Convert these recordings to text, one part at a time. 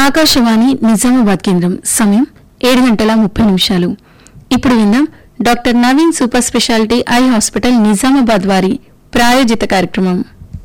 ఆకాశవాణి నిజామాబాద్ కేంద్రం సమయం ఏడు గంటల ముప్పై నిమిషాలు ఇప్పుడు విందాం doctor Naveen super speciality eye hospital Nizamabad వారి ప్రాయోజిత కార్యక్రమం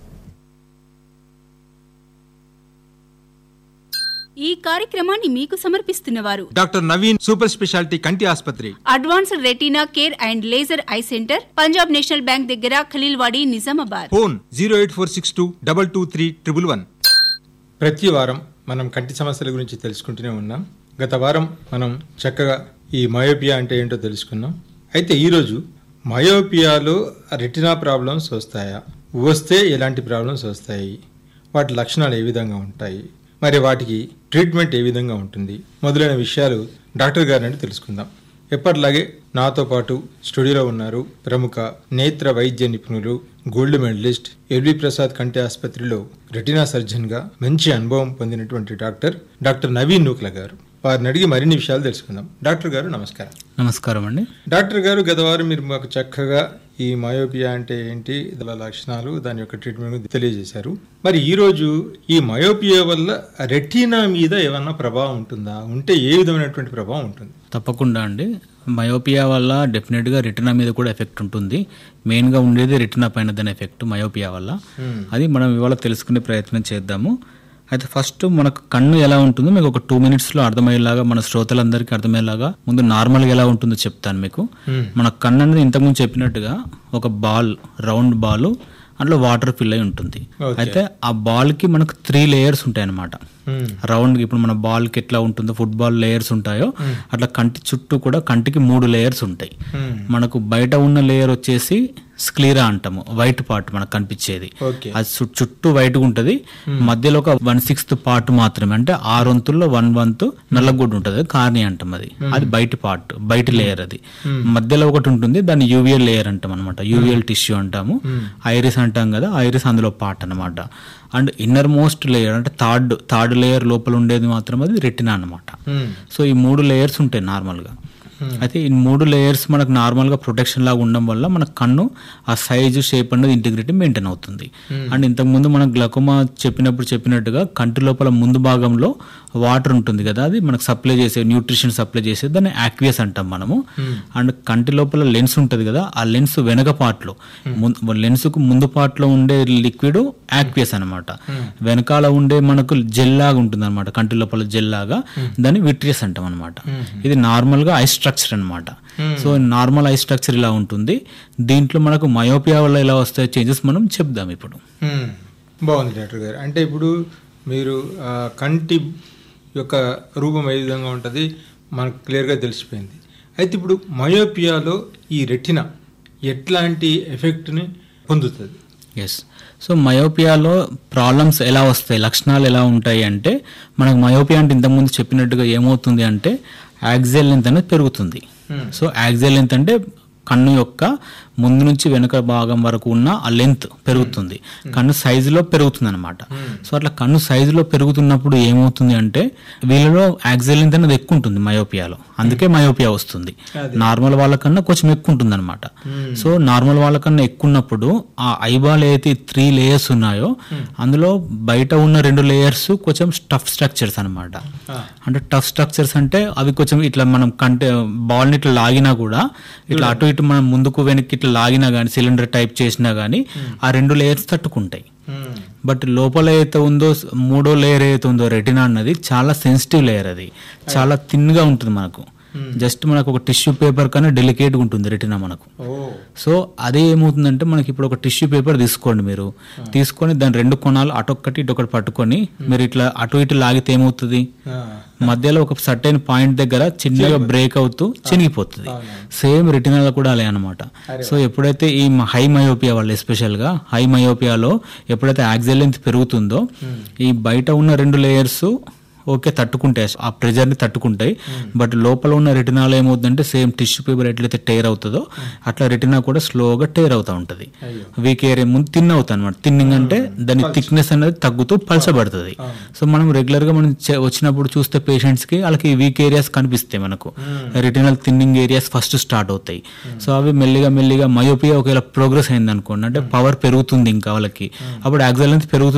ఈ కార్యక్రమాన్ని మీకు సమర్పిస్తున్నవారు డాక్టర్ నవీన్ సూపర్ స్పెషాలిటీ కంటి ఆసుపత్రి advanced retina care and laser eye centre Punjab National Bank దగ్గర Khaleelwadi Nizamabad phone zero eight four six two double two three triple one ప్రతి వారం మనం కంటి సమస్యల గురించి తెలుసుకుంటూనే ఉన్నాం గత వారం మనం చక్కగా ఈ మయోపియా అంటే ఏంటో తెలుసుకున్నాం అయితే ఈరోజు మయోపియాలో రెటినా ప్రాబ్లమ్స్ వస్తాయా వస్తే ఎలాంటి ప్రాబ్లమ్స్ వస్తాయి వాటి లక్షణాలు ఏ విధంగా ఉంటాయి మరి వాటికి ట్రీట్మెంట్ ఏ విధంగా ఉంటుంది మొదలైన విషయాలు డాక్టర్ గారి నుండి తెలుసుకుందాం ఎప్పటిలాగే నాతో పాటు స్టూడియోలో ఉన్నారు ప్రముఖ నేత్ర వైద్య నిపుణులు గోల్డ్ మెడలిస్ట్ ఎల్వి ప్రసాద్ కంటి ఆసుపత్రిలో రెటినా సర్జన్గా మంచి అనుభవం పొందినటువంటి డాక్టర్ డాక్టర్ నవీన్ నూక్ల గారు వారిని అడిగి మరిన్ని విషయాలు తెలుసుకుందాం డాక్టర్ గారు నమస్కారం నమస్కారం అండి డాక్టర్ గారు గత వారం మీరు మాకు చక్కగా ఈ మయోపియా అంటే ఏంటి దాని లక్షణాలు దాని యొక్క ట్రీట్మెంట్ గురించి తెలియజేశారు మరి ఈ రోజు ఈ మయోపియా వల్ల రెటీనా మీద ఏమన్నా ప్రభావం ఉంటుందా ఉంటే ఏ విధమైనటువంటి ప్రభావం ఉంటుంది తప్పకుండా అండి మయోపియా వల్ల డెఫినెట్గా రెటినా మీద కూడా ఎఫెక్ట్ ఉంటుంది మెయిన్గా ఉండేది రెటినా పైన దాని ఎఫెక్ట్ మయోపియా వల్ల అది మనం ఇవాళ తెలుసుకునే ప్రయత్నం చేద్దాము అయితే ఫస్ట్ మనకు కన్ను ఎలా ఉంటుందో మీకు ఒక టూ మినిట్స్లో అర్థమయ్యేలాగా మన శ్రోతలందరికీ అర్థమయ్యేలాగా ముందు నార్మల్గా ఎలా ఉంటుందో చెప్తాను మీకు మన కన్ను అనేది ఇంతకుముందు చెప్పినట్టుగా ఒక బాల్ రౌండ్ బాల్ అందులో వాటర్ ఫిల్ అయి ఉంటుంది Okay. అయితే ఆ బాల్కి మనకు త్రీ లేయర్స్ ఉంటాయి అన్నమాట Hmm. రౌండ్ ఇప్పుడు మన బాల్కి ఎట్లా ఉంటుందో ఫుట్బాల్ లేయర్స్ ఉంటాయో అట్లా కంటి చుట్టూ కూడా కంటికి మూడు లేయర్స్ ఉంటాయి Hmm. మనకు బయట ఉన్న లేయర్ వచ్చేసి స్క్లీరా అంటాము వైట్ పార్ట్ మనకు కనిపించేది ఓకే అది చు- చుట్టూ వైట్గా ఉంటుంది మధ్యలో ఒక వన్ సిక్స్త్ పార్ట్ మాత్రమే అంటే ఆరు వంతుల్లో వన్ వంతు నల్లగుడ్డు ఉంటుంది కార్ని అంటాం అది అది బయట పార్ట్ బయట లేయర్ అది మధ్యలో ఒకటి ఉంటుంది దాన్ని యూవియల్ లేయర్ అంటాం అనమాట యూవియల్ టిష్యూ అంటాము ఐరిస్ అంటాం కదా ఐరిస్ అందులో పార్ట్ అన్నమాట అండ్ ఇన్నర్ మోస్ట్ లేయర్ అంటే థర్డ్ థర్డ్ లేయర్ లోపల ఉండేది మాత్రం అది రెటినా అన్నమాట Hmm. సో ఈ మూడు లేయర్స్ ఉంటాయి నార్మల్గా అయితే ఈ మూడు లేయర్స్ మనకు నార్మల్గా ప్రొటెక్షన్ లాగా ఉండడం వల్ల మన కన్ను ఆ సైజు షేప్ అనేది ఇంటిగ్రిటీ మెయింటైన్ అవుతుంది అండ్ ఇంతకుముందు మనం గ్లకోమా చెప్పినప్పుడు చెప్పినట్టుగా కంటి లోపల ముందు భాగంలో వాటర్ ఉంటుంది కదా అది మనకు సప్లై చేసే న్యూట్రిషన్ సప్లై చేసే దాన్ని యాక్వియస్ అంటాం మనము అండ్ కంటి లోపల లెన్స్ ఉంటుంది కదా ఆ లెన్స్ వెనక పార్ట్లో లెన్స్కు ముందు పార్ట్లో ఉండే లిక్విడ్ యాక్వియస్ అనమాట వెనకాల ఉండే మనకు జెల్ లాగా ఉంటుంది అనమాట కంటి లోపల జెల్ లాగా దాన్ని విట్రియస్ అంటాం అనమాట ఇది నార్మల్ గా ఐ స్ట్రక్చర్ అనమాట సో నార్మల్ ఐ స్ట్రక్చర్ ఇలా ఉంటుంది దీంట్లో మనకు మయోపియా వల్ల ఎలా వస్తాయి చేంజెస్ మనం చెప్దాం ఇప్పుడు Hmm. బాగుంది డాక్టర్ గారు అంటే ఇప్పుడు మీరు ఆ, కంటి యొక్క రూపం ఏ విధంగా ఉంటుంది మనకు క్లియర్గా తెలిసిపోయింది అయితే ఇప్పుడు మయోపియాలో ఈ రెటినా ఎట్లాంటి ఎఫెక్ట్ని పొందుతుంది ఎస్ సో మయోపియాలో ప్రాబ్లమ్స్ ఎలా వస్తాయి లక్షణాలు ఎలా ఉంటాయి అంటే మనకు మయోపియా అంటే ఇంతకుముందు చెప్పినట్టుగా ఏమవుతుంది అంటే యాక్సియల్ లెంత్ అనేది పెరుగుతుంది సో యాక్సియల్ లెంత్ అంటే కన్ను యొక్క ముందు నుంచి వెనుక భాగం వరకు ఉన్న ఆ లెంత్ పెరుగుతుంది కన్ను సైజులో పెరుగుతుంది అనమాట సో అట్లా కన్ను సైజులో పెరుగుతున్నప్పుడు ఏమవుతుంది అంటే వీళ్ళలో యాక్సియల్ లెంత్ అనేది ఎక్కువ ఉంటుంది మయోపియాలో అందుకే మయోపియా వస్తుంది నార్మల్ వాళ్ళకన్నా కొంచెం ఎక్కువ ఉంటుంది అనమాట సో నార్మల్ వాళ్ళకన్నా ఎక్కువ ఉన్నప్పుడు ఆ ఐబాల్ ఏదైతే త్రీ లేయర్స్ ఉన్నాయో అందులో బయట ఉన్న రెండు లేయర్స్ కొంచెం టఫ్ స్ట్రక్చర్స్ అనమాట అంటే టఫ్ స్ట్రక్చర్స్ అంటే అవి కొంచెం ఇట్లా మనం కంటే బాల్ని ఇట్లా లాగినా కూడా ఇట్లా అటు ఇటు మనం ముందుకు వెనక్కి ఇట్లా లాగినా కానీ సిలిండర్ టైప్ చేసినా కానీ ఆ రెండు లేయర్స్ తట్టుకుంటాయి బట్ లోపల ఏదైతే ఉందో మూడో లేయర్ ఏదైతే ఉందో రెటినా అన్నది చాలా సెన్సిటివ్ లేయర్ అది చాలా థిన్గా ఉంటుంది మనకు జస్ట్ మనకు ఒక టిష్యూ పేపర్ కన్నా డెలికేట్గా ఉంటుంది రెటినా మనకు ఓ సో అదే ఏమవుతుందంటే మనకి ఇప్పుడు ఒక టిష్యూ పేపర్ తీసుకోండి మీరు తీసుకొని దాని రెండు కొనాలు అటొక్కటి ఇటొకటి పట్టుకొని మీరు ఇట్లా అటు ఇటు లాగితే ఏమవుతుంది మధ్యలో ఒక సర్టైన్ పాయింట్ దగ్గర చిన్నగా బ్రేక్ అవుతూ చినిగిపోతుంది సేమ్ రెటినాలో కూడా అలా అనమాట సో ఎప్పుడైతే ఈ హై మయోపియా వాళ్ళు ఎస్పెషల్ గా హై మయోపియాలో ఎప్పుడైతే యాక్సిల్ లెంత్ పెరుగుతుందో ఈ బయట ఉన్న రెండు లేయర్స్ ఓకే తట్టుకుంటాయి ఆ ప్రెజర్ని తట్టుకుంటాయి బట్ లోపల ఉన్న రెటినాలో ఏమవుతుందంటే సేమ్ టిష్యూ పేపర్ ఎట్లయితే టేర్ అవుతుందో అట్లా రెటినా కూడా స్లోగా టేర్ అవుతూ ఉంటుంది వీక్ ఏరియా ముందు తిన్ అవుతుంది అనమాట తిన్నింగ్ అంటే దాని థిక్నెస్ అనేది తగ్గుతూ పలచబడుతుంది సో మనం రెగ్యులర్ గా మనం చే- వచ్చినప్పుడు చూస్తే పేషెంట్స్ కి వాళ్ళకి వీక్ ఏరియాస్ కనిపిస్తాయి మనకు retinal thinning areas first start అవుతాయి సో అవి మెల్లిగా మెల్లిగా మయోపియా ఒకవేళ ప్రోగ్రెస్ అయింది అనుకోండి అంటే పవర్ పెరుగుతుంది ఇంకా వాళ్ళకి అప్పుడు యాక్సిల్ పెరుగుతుంది